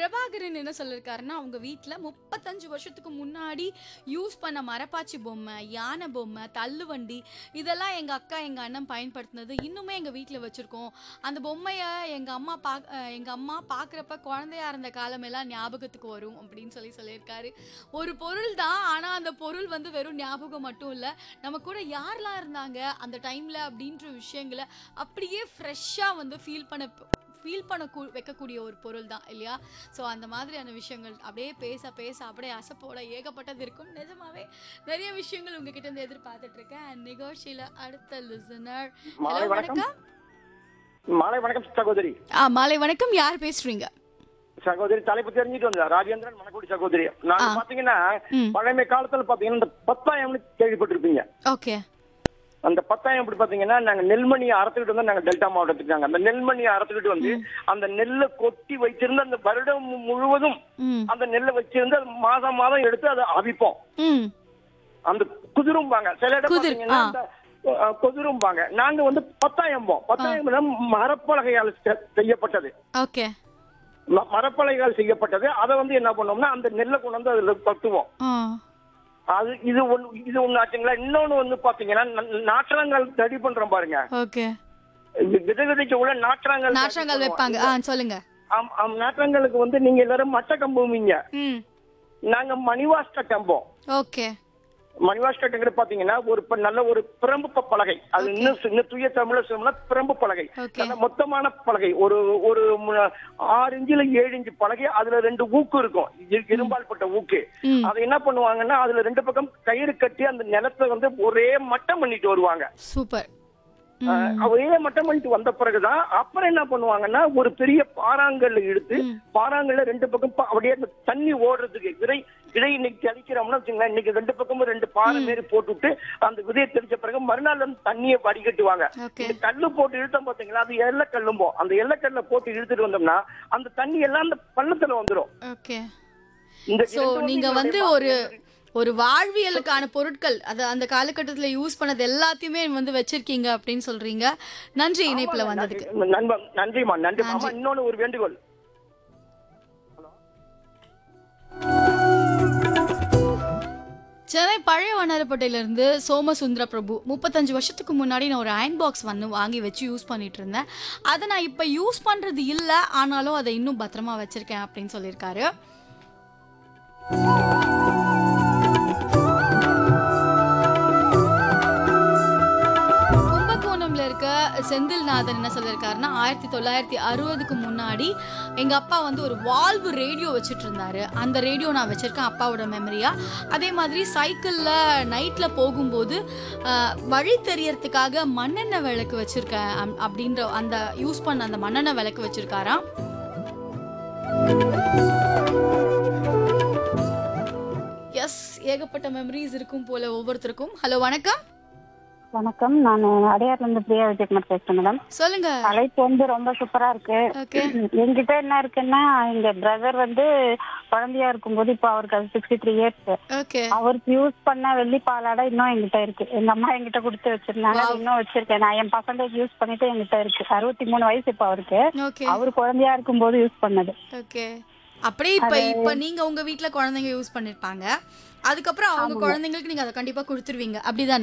பிரபாகரன் என்ன சொல்லியிருக்காருன்னா அவங்க வீட்டில் முப்பத்தஞ்சு வருஷத்துக்கு முன்னாடி யூஸ் பண்ண மரப்பாச்சி பொம்மை யானை பொம்மை தள்ளுவண்டி இதெல்லாம் எங்கள் அக்கா எங்கள் அண்ணன் பயன்படுத்தினது இன்னுமே எங்கள் வீட்டில் வச்சுருக்கோம் அந்த பொம்மையை எங்கள் அம்மா பா எங்கள் அம்மா பார்க்குறப்ப குழந்தையா இருந்த காலமெல்லாம் ஞாபகத்துக்கு வரும் அப்படின்னு சொல்லி சொல்லியிருக்காரு ஒரு பொருள் தான் ஆனால் அந்த பொருள் வந்து வெறும் ஞாபகம் மட்டும் இல்லை நம்ம கூட யாரெல்லாம் இருந்தாங்க அந்த டைமில் அப்படின்ற விஷயங்களை அப்படியே ஃப்ரெஷ்ஷாக வந்து ஃபீல் பண்ண ஃபீல் பண்ண கூ- வைக்கக்கூடிய ஒரு பொருள் தான் இல்லையா ஸோ அந்த மாதிரியான விஷயங்கள் அப்படியே பேச பேச அப்படியே அசப்போட ஏகப்பட்டது இருக்கும் நிஜமாவே நிறைய விஷயங்கள் உங்ககிட்ட இருந்து எதிர்பார்த்துட்டு இருக்கேன் அண்ட் நிகழ்ச்சியில அடுத்த லிசனர் மாலை ஹலோ வணக்கம் வணக்கம் மாலை வணக்கம் சகோதரி ஆ மாலை வணக்கம் யார் பேசுறீங்க சகோதரி தலைப்பு தெரிஞ்சுட்டு வந்தா ராஜேந்திரன் மணக்குடி சகோதரி நாங்க ஆ. பாத்தீங்கன்னா ம் பழமை காலத்துல பாத்தீங்கன்னா இந்த பத்தாயம்னு கேள்விப்பட்டிருப்பீங்க ஓகே அந்த பத்தாயம் எப்படி பாத்தீங்கன்னா நாங்க நெல்மணியை அறுத்துக்கிட்டு வந்து நாங்க டெல்டா மாவட்டத்துக்கு நாங்க அந்த நெல்மணியை அறுத்துக்கிட்டு வந்து அந்த நெல்லை கொட்டி வைத்திருந்து அந்த வருடம் முழுவதும் ம் அந்த நெல்லை வச்சிருந்து அது மாதம் மாதம் எடுத்து அதை அவிப்போம் ம் அந்த குதிரும்பாங்க சில இடம் குதிர், பாத்தீங்கன்னா ஆ. அந்த அஹ், குதிரும்பாங்க நாங்க வந்து பத்தாயம் போம் பத்தாயம் மரப்பலகையால் செ- செய்யப்பட்டது ஓகே ம- மரப்பலகையால் செய்யப்பட்டது அதை வந்து என்ன பண்ணோம்னா அந்த நெல்லை கொண்டு வந்து அதுல கட்டுவோம் ஆ அது இது ஒண்ணு இது ஒண்ணு ஆச்சுங்களா இன்னொன்னு வந்து பாத்தீங்கன்னா ந- நாற்றங்கள் ரெடி பண்றோம் பாருங்க ஓகே இது விதை விதைக்க உள்ள நாற்றங்கள் நாற்றங்கள் வைப்பாங்க ஆ சொல்லுங்க ஆம், ஆம், நாற்றங்களுக்கு வந்து நீங்க எல்லாரும் மட்ட கம்புவீங்க ம் நாங்க மணிவாஷ்ட கம்போம் ஓகே மணிவாஷ்டங்கிறது பாத்தீங்கன்னா ஒரு ப- நல்ல ஒரு பிரம்பு ப- பலகை அது இன்னும் சி- இன்னும் தூய தமிழ்ல சொல்லணும்னா பிரம்பு பலகை ஓகே நல்ல மொத்தமான பலகை ஒரு ஒரு மு- ஆறு இன்ச்சுல ஏழு இன்ச்சு பலகை அதுல ரெண்டு ஊக்கு இருக்கும் இ- இரும்பால் பட்ட ஊக்கு ம் அதை என்ன பண்ணுவாங்கன்னா அதுல ரெண்டு பக்கம் கயிறு கட்டி அந்த நிலத்தை வந்து ஒரே மட்டம் பண்ணிட்டு வருவாங்க சூப்பர் அஹ், ஒரே மட்டம் பண்ணிட்டு வந்த பிறகுதான் அப்புறம் என்ன பண்ணுவாங்கன்னா ஒரு பெரிய பாறாங்கல்ல இழுத்து ம். பாறாங்கல்ல ரெண்டு பக்கம் பா- அப்படியே அந்த தண்ணி ஓடுறதுக்கு விதை விதை இன்னைக்கு தெளிக்கிறோம்னா வச்சுங்களேன் இன்னைக்கு ரெண்டு பக்கமும் ரெண்டு பாறை மாரி போட்டுவிட்டு அந்த விதையை தெளிச்ச பிறகு மறுநாள் வந்து தண்ணியை வடிகட்டுவாங்க ஓகே இந்த கல்லு போட்டு இழுத்தோம் பாத்தீங்களா அது எல்ல கல்லும்போ அந்த எல்ல போட்டு இழுத்துட்டு வந்தோம்னா அந்த தண்ணி எல்லாம் அந்த பள்ளத்துல வந்துரும் ஓகே இந்த சோ இரண்டு நீங்க வந்து இதனுடைய ஒரு ஒரு வாழ்வியலுக்கான பொருட்கள் அது அந்த காலகட்டத்துல யூஸ் பண்ணது எல்லாத்தையுமே வந்து வச்சிருக்கீங்க அப்படின்னு சொல்றீங்க நன்றி இணைப்புல வந்ததுக்கு நண்பன் நன்றிமா நன்றி ஆமா இன்னொன்னு ஒரு வேண்டுகோள் சென்னை பழைய வண்ணாரப்பேட்டையில இருந்து சோமசுந்தர பிரபு முப்பத்தஞ்சு வருஷத்துக்கு முன்னாடி நான் ஒரு அயன் பாக்ஸ் வந்து வாங்கி வச்சு யூஸ் பண்ணிட்டு இருந்தேன் அதை நான் இப்போ யூஸ் பண்றது இல்லை ஆனாலும் அதை இன்னும் பத்திரமா வச்சிருக்கேன் அப்படின்னு சொல்லியிருக்காரு கும்பகோணம்ல இருக்க செந்தில்நாதன் என்ன சொல்லியிருக்காருன்னா ஆயிரத்தி தொள்ளாயிரத்தி அறுபதுக்கு முன்னாடி எங்க அப்பா வந்து ஒரு வால்வு ரேடியோ வச்சுட்டு இருந்தாரு அந்த ரேடியோ நான் வச்சிருக்கேன் அப்பாவோட மெமரியா அதே மாதிரி சைக்கிள்ல நைட்ல போகும்போது அஹ், வழி தெரியறதுக்காக மண்ணெண்ணெய் விளக்கு வச்சிருக்கேன் அம்- அப்படின்ற அந்த யூஸ் பண்ண அந்த மண்ணெண்ணெய் விளக்கு வச்சிருக்காராம் எஸ் ஏகப்பட்ட மெமரிஸ் இருக்கும் போல ஒவ்வொருத்தருக்கும் ஹலோ வணக்கம் வணக்கம் நான் அடையார்ல இருந்து பிரியா விஜயகுமார் பேசுறேன் மேடம் சொல்லுங்க தலைப்பு வந்து ரொம்ப சூப்பரா இருக்கு ஓகே என்கிட்ட என்ன இருக்குன்னா எங்க பிரதர் வந்து குழந்தையா இருக்கும்போது இப்போ அவருக்கு அது சிக்ஸ்டி த்ரீ இயர்ஸ் ஓகே அவருக்கு யூஸ் பண்ண வெள்ளி பாலாடை இன்னும் என்கிட்ட இருக்கு எங்க அம்மா என்கிட்ட கொடுத்து வச்சிருந்தாங்க அது இன்னும் வச்சிருக்கேன் நான் என் பசங்களுக்கு யூஸ் பண்ணிட்டு என்கிட்ட இருக்கு அறுபத்தி மூணு வயசு இப்போ அவருக்கு ஓகே அவர் குழந்தையா இருக்கும்போது யூஸ் பண்ணது ஓகே அப்படியே இப்ப இப்ப நீங்க உங்க வீட்ல குழந்தைங்க யூஸ் பண்ணிருப்பாங்க அதுக்கப்புறம் அவங்க குழந்தைங்களுக்கு நீங்க அதை கண்டிப்பா கொடுத்துருவீங்க அப்படிதானே